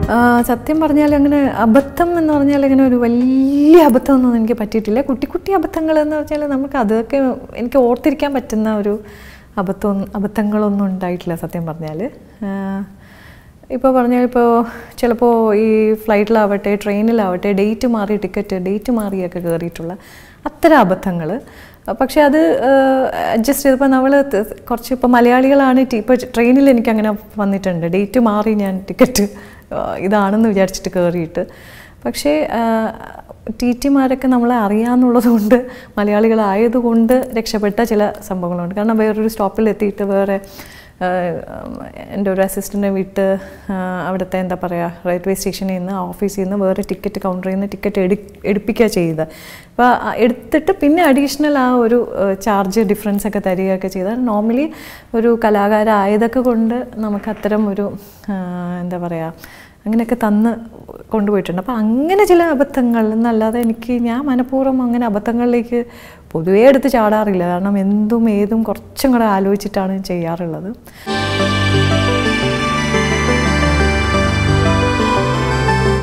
ആ, സത്യം പറഞ്ഞാൽ അങ്ങനെ അബദ്ധം എന്ന് പറഞ്ഞാൽ അങ്ങനെ ഒരു വലിയ അബദ്ധമൊന്നും എനിക്ക് പറ്റിയിട്ടില്ല കുട്ടി കുട്ടി അബദ്ധങ്ങൾ എന്ന് പറഞ്ഞാൽ നമുക്ക് അതൊക്കെ എനിക്ക് ഓർത്തിരിക്കാൻ പറ്റുന്ന ഒരു അബദ്ധം അബദ്ധങ്ങളൊന്നും ഉണ്ടായിട്ടില്ല സത്യം പറഞ്ഞാൽ ഇപ്പോൾ പറഞ്ഞാൽ ഇപ്പോൾ ചിലപ്പോൾ ഈ ഫ്ലൈറ്റിലാവട്ടെ ട്രെയിനിലാവട്ടെ ഡേറ്റ് മാറി ടിക്കറ്റ് ഡേറ്റ് മാറിയൊക്കെ കയറിയിട്ടുള്ള അത്തരം അബദ്ധങ്ങൾ പക്ഷേ അത് അഡ്ജസ്റ്റ് ചെയ്തപ്പോൾ നമ്മൾ കുറച്ച് ഇപ്പോൾ മലയാളികളാണ് ഇപ്പോൾ ട്രെയിനിൽ എനിക്ക് അങ്ങനെ വന്നിട്ടുണ്ട് ഡേറ്റ് മാറി ഞാൻ ടിക്കറ്റ് ഇതാണെന്ന് വിചാരിച്ചിട്ട് കയറിയിട്ട് പക്ഷേ ടി ടിമാരൊക്കെ നമ്മളെ അറിയാമെന്നുള്ളത് കൊണ്ട് മലയാളികളായതുകൊണ്ട് രക്ഷപ്പെട്ട ചില സംഭവങ്ങളുണ്ട് കാരണം വേറൊരു സ്റ്റോപ്പിൽ എത്തിയിട്ട് വേറെ എൻ്റെ ഒരു അസിസ്റ്റൻറ്റിനെ വിട്ട് ആ, അവിടുത്തെ എന്താ പറയുക റെയിൽവേ സ്റ്റേഷനിൽ നിന്ന് ഓഫീസിൽ നിന്ന് വേറെ ടിക്കറ്റ് കൗണ്ടറിൽ നിന്ന് ടിക്കറ്റ് എടു എടുപ്പിക്കുക ചെയ്തത് അപ്പോൾ ആ എടുത്തിട്ട് പിന്നെ അഡീഷണൽ ആ ഒരു ചാർജ് ഡിഫറൻസ് ഒക്കെ തരികയൊക്കെ ചെയ്താൽ നോർമലി ഒരു കലാകാരായതൊക്കെ കൊണ്ട് നമുക്ക് അത്തരം ഒരു ആ, എന്താ പറയുക അങ്ങനെയൊക്കെ തന്ന് കൊണ്ടുപോയിട്ടുണ്ട് അപ്പോൾ അങ്ങനെ ചില അബദ്ധങ്ങൾ എന്നല്ലാതെ എനിക്ക് ഞാൻ മനഃപൂർവ്വം അങ്ങനെ അബദ്ധങ്ങളിലേക്ക് പൊതുവേ എടുത്ത് ചാടാറില്ല കാരണം എന്തും ഏതും കുറച്ചും കൂടെ ആലോചിച്ചിട്ടാണ് ചെയ്യാറുള്ളത്